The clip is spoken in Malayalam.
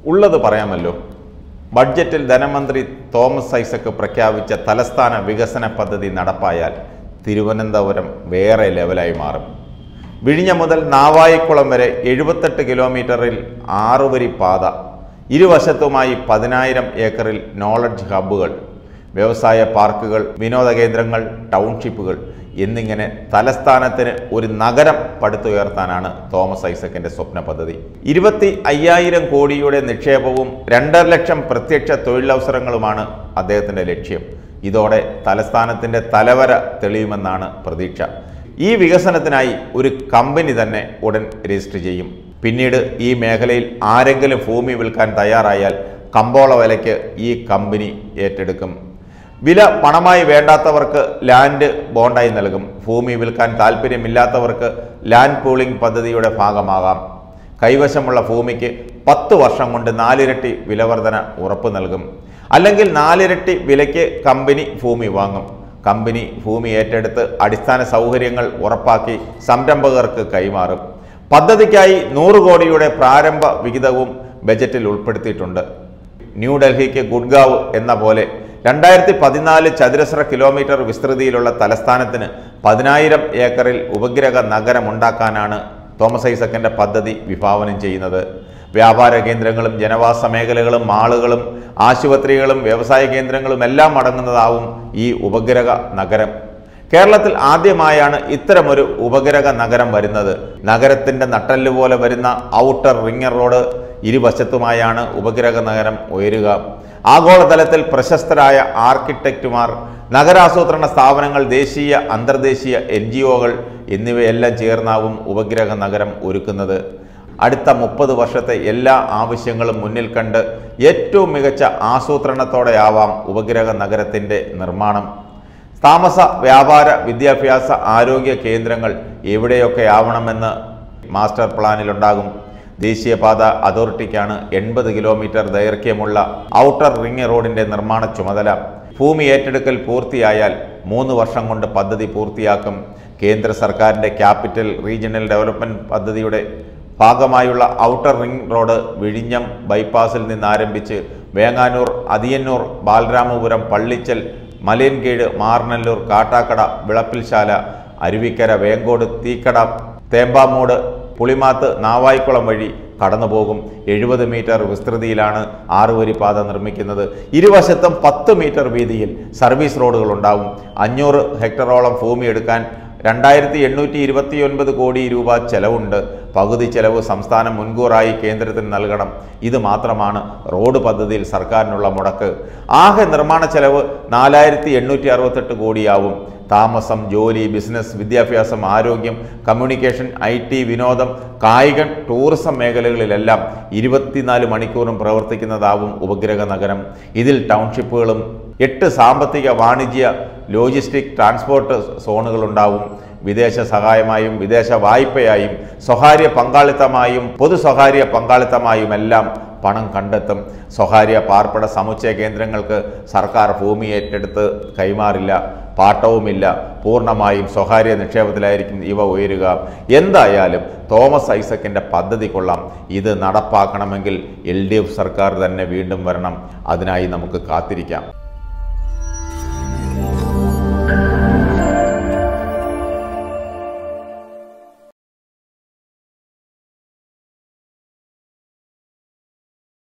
ഉള്ളത് പറയാമല്ലോ ബഡ്ജറ്റിൽ ധനമന്ത്രി തോമസ് ഐസക്ക് പ്രഖ്യാപിച്ച തലസ്ഥാന വികസന പദ്ധതി നടപ്പായാൽ തിരുവനന്തപുരം വേറെ ലെവലായി മാറും വിഴിഞ്ഞ മുതൽ നാവായിക്കുളം വരെ എഴുപത്തെട്ട് കിലോമീറ്ററിൽ ആറുവരി പാത ഇരുവശത്തുമായി പതിനായിരം ഏക്കറിൽ നോളജ് ഹബ്ബുകൾ വ്യവസായ പാർക്കുകൾ വിനോദ കേന്ദ്രങ്ങൾ ടൗൺഷിപ്പുകൾ എന്നിങ്ങനെ തലസ്ഥാനത്തിന് ഒരു നഗരം പടുത്തുയർത്താനാണ് തോമസ് ഐസക്കിന്റെ സ്വപ്ന പദ്ധതി ഇരുപത്തി അയ്യായിരം കോടിയുടെ നിക്ഷേപവും രണ്ടര ലക്ഷം പ്രത്യക്ഷ തൊഴിലവസരങ്ങളുമാണ് അദ്ദേഹത്തിന്റെ ലക്ഷ്യം ഇതോടെ തലസ്ഥാനത്തിന്റെ തലവര തെളിയുമെന്നാണ് പ്രതീക്ഷ ഈ വികസനത്തിനായി ഒരു കമ്പനി തന്നെ ഉടൻ രജിസ്റ്റർ ചെയ്യും പിന്നീട് ഈ മേഖലയിൽ ആരെങ്കിലും ഭൂമി വിൽക്കാൻ തയ്യാറായാൽ കമ്പോള വിലയ്ക്ക് ഈ കമ്പനി ഏറ്റെടുക്കും വില പണമായി വേണ്ടാത്തവർക്ക് ലാൻഡ് ബോണ്ടായി നൽകും ഭൂമി വിൽക്കാൻ താല്പര്യമില്ലാത്തവർക്ക് ലാൻഡ് പൂളിംഗ് പദ്ധതിയുടെ ഭാഗമാകാം കൈവശമുള്ള ഭൂമിക്ക് പത്ത് വർഷം കൊണ്ട് നാലിരട്ടി വിലവർധന ഉറപ്പു നൽകും അല്ലെങ്കിൽ നാലിരട്ടി വിലയ്ക്ക് കമ്പനി ഭൂമി വാങ്ങും കമ്പനി ഭൂമി ഏറ്റെടുത്ത് അടിസ്ഥാന സൗകര്യങ്ങൾ ഉറപ്പാക്കി സംരംഭകർക്ക് കൈമാറും പദ്ധതിക്കായി നൂറ് കോടിയുടെ പ്രാരംഭ വിഹിതവും ബജറ്റിൽ ഉൾപ്പെടുത്തിയിട്ടുണ്ട് ന്യൂഡൽഹിക്ക് ഗുഡ്ഗാവ് എന്ന പോലെ രണ്ടായിരത്തി പതിനാല് ചതുരശ്ര കിലോമീറ്റർ വിസ്തൃതിയിലുള്ള തലസ്ഥാനത്തിന് പതിനായിരം ഏക്കറിൽ ഉപഗ്രഹ നഗരമുണ്ടാക്കാനാണ് തോമസ് ഐസക്കിന്റെ പദ്ധതി വിഭാവനം ചെയ്യുന്നത് വ്യാപാര കേന്ദ്രങ്ങളും ജനവാസ മേഖലകളും മാളുകളും ആശുപത്രികളും വ്യവസായ കേന്ദ്രങ്ങളും എല്ലാം അടങ്ങുന്നതാവും ഈ ഉപഗ്രഹ നഗരം കേരളത്തിൽ ആദ്യമായാണ് ഇത്തരമൊരു ഉപഗ്രഹ നഗരം വരുന്നത് നഗരത്തിന്റെ നട്ടല് പോലെ വരുന്ന ഔട്ടർ റിംഗ് റോഡ് ഇരുവശത്തുമായാണ് ഉപഗ്രഹ നഗരം ഉയരുക ആഗോളതലത്തിൽ പ്രശസ്തരായ ആർക്കിടെക്റ്റുമാർ നഗരാസൂത്രണ സ്ഥാപനങ്ങൾ ദേശീയ അന്തർദേശീയ എൻ ജി ഒകൾ എന്നിവയെല്ലാം ചേർന്നാവും ഉപഗ്രഹ നഗരം ഒരുക്കുന്നത് അടുത്ത മുപ്പത് വർഷത്തെ എല്ലാ ആവശ്യങ്ങളും മുന്നിൽ കണ്ട് ഏറ്റവും മികച്ച ആസൂത്രണത്തോടെയാവാം ഉപഗ്രഹ നഗരത്തിൻ്റെ നിർമ്മാണം താമസ വ്യാപാര വിദ്യാഭ്യാസ ആരോഗ്യ കേന്ദ്രങ്ങൾ എവിടെയൊക്കെ ആവണമെന്ന് മാസ്റ്റർ പ്ലാനിലുണ്ടാകും ദേശീയപാത അതോറിറ്റിക്കാണ് എൺപത് കിലോമീറ്റർ ദൈർഘ്യമുള്ള ഔട്ടർ റിംഗ് റോഡിന്റെ നിർമ്മാണ ചുമതല ഭൂമി ഏറ്റെടുക്കൽ പൂർത്തിയായാൽ മൂന്ന് വർഷം കൊണ്ട് പദ്ധതി പൂർത്തിയാക്കും കേന്ദ്ര സർക്കാരിന്റെ ക്യാപിറ്റൽ റീജിയണൽ ഡെവലപ്മെന്റ് പദ്ധതിയുടെ ഭാഗമായുള്ള ഔട്ടർ റിംഗ് റോഡ് വിഴിഞ്ഞം ബൈപ്പാസിൽ നിന്ന് ആരംഭിച്ച് വേങ്ങാനൂർ അതിയന്നൂർ ബാലരാമപുരം പള്ളിച്ചൽ മലയൻകീഴ് മാർനല്ലൂർ കാട്ടാക്കട വിളപ്പിൽശാല അരുവിക്കര വേങ്കോട് തീക്കട തേമ്പാമൂട് പുളിമാത്ത് നാവായിക്കുളം വഴി കടന്നുപോകും എഴുപത് മീറ്റർ വിസ്തൃതിയിലാണ് ആറുവരി പാത നിർമ്മിക്കുന്നത് ഇരുവശത്തും പത്ത് മീറ്റർ വീതിയിൽ സർവീസ് റോഡുകൾ ഉണ്ടാവും അഞ്ഞൂറ് ഹെക്ടറോളം ഭൂമി എടുക്കാൻ രണ്ടായിരത്തി എണ്ണൂറ്റി ഇരുപത്തിയൊൻപത് കോടി രൂപ ചെലവുണ്ട് പകുതി ചെലവ് സംസ്ഥാനം മുൻകൂറായി കേന്ദ്രത്തിന് നൽകണം ഇത് മാത്രമാണ് റോഡ് പദ്ധതിയിൽ സർക്കാരിനുള്ള മുടക്ക് ആകെ നിർമ്മാണ ചെലവ് നാലായിരത്തി എണ്ണൂറ്റി അറുപത്തെട്ട് കോടിയാവും താമസം ജോലി ബിസിനസ് വിദ്യാഭ്യാസം ആരോഗ്യം കമ്മ്യൂണിക്കേഷൻ ഐ ടി വിനോദം കായികം ടൂറിസം മേഖലകളിലെല്ലാം ഇരുപത്തിനാല് മണിക്കൂറും പ്രവർത്തിക്കുന്നതാവും ഉപഗ്രഹ നഗരം ഇതിൽ ടൗൺഷിപ്പുകളും എട്ട് സാമ്പത്തിക വാണിജ്യ ലോജിസ്റ്റിക് ട്രാൻസ്പോർട്ട് സോണുകളുണ്ടാവും വിദേശ സഹായമായും വിദേശ വായ്പയായും സ്വകാര്യ പങ്കാളിത്തമായും പൊതു സ്വകാര്യ പങ്കാളിത്തമായും എല്ലാം പണം കണ്ടെത്തും സ്വകാര്യ പാർപ്പിട സമുച്ചയ കേന്ദ്രങ്ങൾക്ക് സർക്കാർ ഭൂമി ഏറ്റെടുത്ത് കൈമാറില്ല പാട്ടവുമില്ല പൂർണ്ണമായും സ്വകാര്യ നിക്ഷേപത്തിലായിരിക്കും ഇവ ഉയരുക എന്തായാലും തോമസ് ഐസക്കിൻ്റെ പദ്ധതി കൊള്ളാം ഇത് നടപ്പാക്കണമെങ്കിൽ എൽ സർക്കാർ തന്നെ വീണ്ടും വരണം അതിനായി നമുക്ക് കാത്തിരിക്കാം